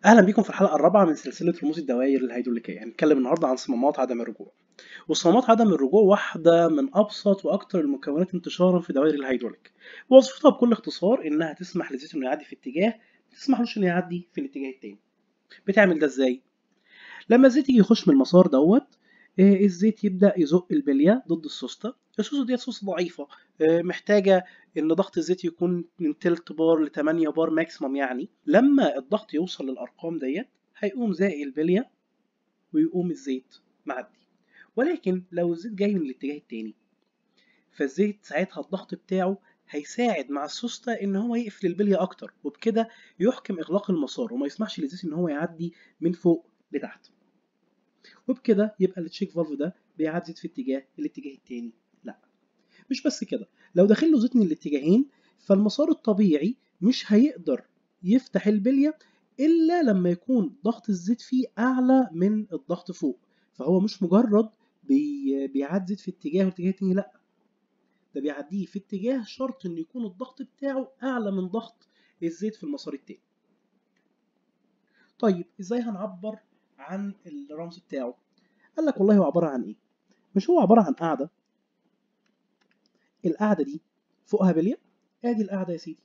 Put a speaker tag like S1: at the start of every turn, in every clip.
S1: اهلا بيكم في الحلقه الرابعه من سلسله رموز الدوائر الهيدروليكيه هنتكلم النهارده عن صمامات عدم الرجوع وصمامات عدم الرجوع واحده من ابسط واكثر المكونات انتشارا في دوائر الهيدروليك وظيفتها بكل اختصار انها تسمح للزيت انه يعدي في اتجاه ما تسمحلوش انه يعدي في الاتجاه التاني بتعمل ده ازاي لما الزيت يجي يخش من المسار دوت آه، الزيت يبدا يزق البليه ضد السوسته السوسته ديت سوسته ضعيفه آه، محتاجه ان ضغط الزيت يكون من تلت بار ل 8 بار ماكسيمم يعني لما الضغط يوصل للارقام ديت هيقوم زائق البليه ويقوم الزيت معدي ولكن لو الزيت جاي من الاتجاه التاني فالزيت ساعتها الضغط بتاعه هيساعد مع السوسته ان هو يقفل البليه اكتر وبكده يحكم اغلاق المسار وما يسمحش للزيت ان هو يعدي من فوق لتحت وبكده يبقى التشيك فالف ده بيعدي زيت في اتجاه الاتجاه التاني لا مش بس كده لو داخل له زيت من الاتجاهين فالمسار الطبيعي مش هيقدر يفتح البليه الا لما يكون ضغط الزيت فيه اعلى من الضغط فوق فهو مش مجرد بي... بيعدي زيت في اتجاه والاتجاه التاني لا ده بيعديه في اتجاه شرط ان يكون الضغط بتاعه اعلى من ضغط الزيت في المسار التاني طيب ازاي هنعبر عن الرمز بتاعه قال لك والله هو عباره عن ايه مش هو عباره عن قاعده القاعده دي فوقها بليه ادي القاعده يا سيدي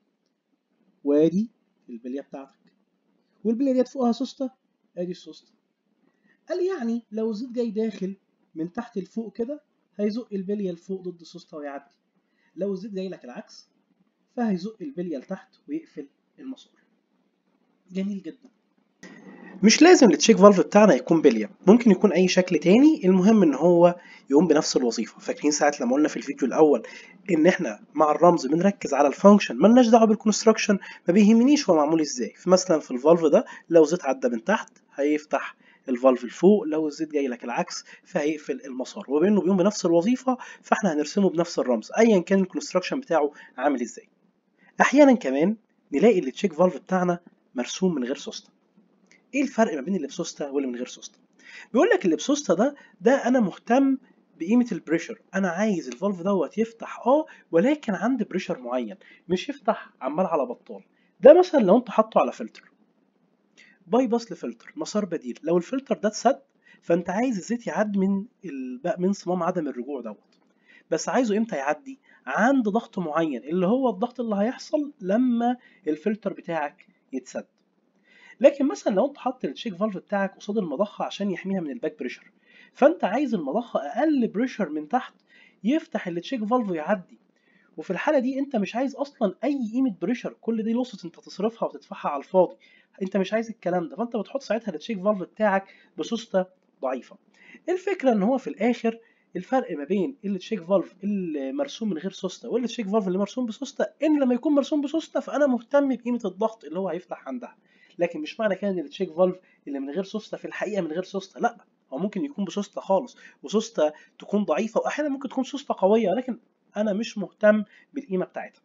S1: وادي البليه بتاعتك والبليه ديت فوقها سوسته ادي السوسته قال يعني لو الزيت جاي داخل من تحت لفوق كده هيزق البليه لفوق ضد السوسته ويعدي لو الزيت جاي لك العكس فهيزق البليه لتحت ويقفل المسار جميل جدا مش لازم التشيك فالف بتاعنا يكون بليه ممكن يكون اي شكل تاني المهم ان هو يقوم بنفس الوظيفه فاكرين ساعه لما قلنا في الفيديو الاول ان احنا مع الرمز بنركز على الفانكشن ملناش دعوه بالكونستراكشن ما بيهمنيش هو معمول ازاي فمثلا في الفالف ده لو زيت عدى من تحت هيفتح الفالف لفوق لو الزيت جاي لك العكس فهيقفل المسار وبانه بيقوم بنفس الوظيفه فاحنا هنرسمه بنفس الرمز ايا كان الكونستراكشن بتاعه عامل ازاي احيانا كمان نلاقي التشيك فالف بتاعنا مرسوم من غير سوسته ايه الفرق ما بين اللي بسوسته واللي من غير سوسته بيقول لك اللي بسوسته ده ده انا مهتم بقيمه البريشر انا عايز الفالف دوت يفتح اه ولكن عند بريشر معين مش يفتح عمال على بطال ده مثلا لو انت حاطه على فلتر باي باس لفلتر مسار بديل لو الفلتر ده اتسد فانت عايز الزيت يعدي من ال... من صمام عدم الرجوع دوت بس عايزه امتى يعدي عند ضغط معين اللي هو الضغط اللي هيحصل لما الفلتر بتاعك يتسد لكن مثلا لو انت حاطط التشيك فالف بتاعك قصاد المضخه عشان يحميها من الباك بريشر فانت عايز المضخه اقل بريشر من تحت يفتح التشيك فالف ويعدي وفي الحاله دي انت مش عايز اصلا اي قيمه بريشر كل دي لوسز انت تصرفها وتدفعها على الفاضي انت مش عايز الكلام ده فانت بتحط ساعتها التشيك فالف بتاعك بسوسته ضعيفه الفكره ان هو في الاخر الفرق ما بين التشيك فالف اللي مرسوم من غير سوسته والتشيك فالف اللي مرسوم بسوسته ان لما يكون مرسوم بسوسته فانا مهتم بقيمه الضغط اللي هو هيفتح عندها لكن مش معنى كده ان التشيك فالف اللي من غير سوسته في الحقيقه من غير سوسته لا هو ممكن يكون بسوسته خالص وسوسته تكون ضعيفه واحيانا ممكن تكون سوسته قويه ولكن انا مش مهتم بالقيمه بتاعتها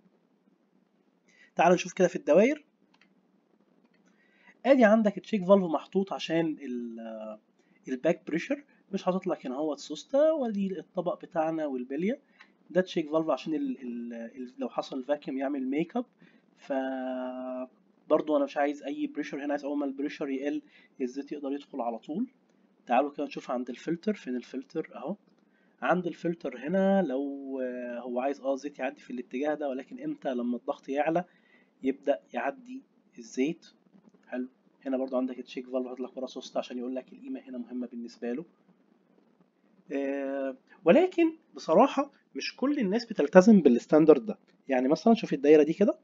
S1: تعال نشوف كده في الدوائر ادي عندك التشيك فالف محطوط عشان الباك بريشر مش حاطط لك هنا هو السوسته ودي الطبق بتاعنا والبليه ده تشيك فالف عشان ال ال لو حصل فاكيوم يعمل ميك اب ف برضو انا مش عايز اي بريشر هنا عايز اول ما البريشر يقل الزيت يقدر يدخل على طول تعالوا كده نشوف عند الفلتر فين الفلتر اهو عند الفلتر هنا لو هو عايز اه الزيت يعدي في الاتجاه ده ولكن امتى لما الضغط يعلى يبدا يعدي الزيت حلو هنا برضو عندك التشيك فالف حاطط لك ورا سوست عشان يقول لك القيمه هنا مهمه بالنسبه له آه ولكن بصراحه مش كل الناس بتلتزم بالستاندرد ده يعني مثلا شوف الدايره دي كده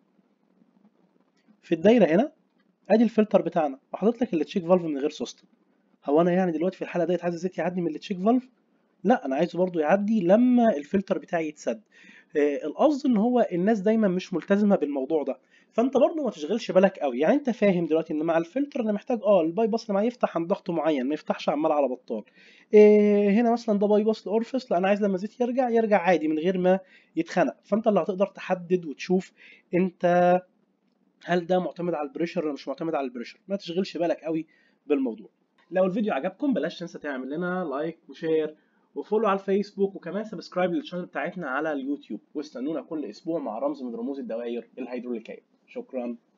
S1: في الدايره هنا ادي الفلتر بتاعنا وحاطط لك التشيك فالف من غير سوست هو انا يعني دلوقتي في الحاله ديت عايز الزيت يعدي من التشيك فالف لا انا عايزه برضو يعدي لما الفلتر بتاعي يتسد آه القصد ان هو الناس دايما مش ملتزمه بالموضوع ده فانت برضو ما تشغلش بالك قوي يعني انت فاهم دلوقتي ان مع الفلتر انا محتاج اه الباي باس اللي معايا يفتح عند ضغط معين ما يفتحش عمال على بطال آه هنا مثلا ده باي باس لاورفس لا انا عايز لما الزيت يرجع يرجع عادي من غير ما يتخنق فانت اللي هتقدر تحدد وتشوف انت هل ده معتمد على البريشر ولا مش معتمد على البريشر ما تشغلش بالك قوي بالموضوع لو الفيديو عجبكم بلاش تنسى تعمل لنا لايك وشير وفولو على الفيسبوك وكمان سبسكرايب للشانل بتاعتنا على اليوتيوب واستنونا كل اسبوع مع رمز من رموز الدوائر الهيدروليكيه شكرا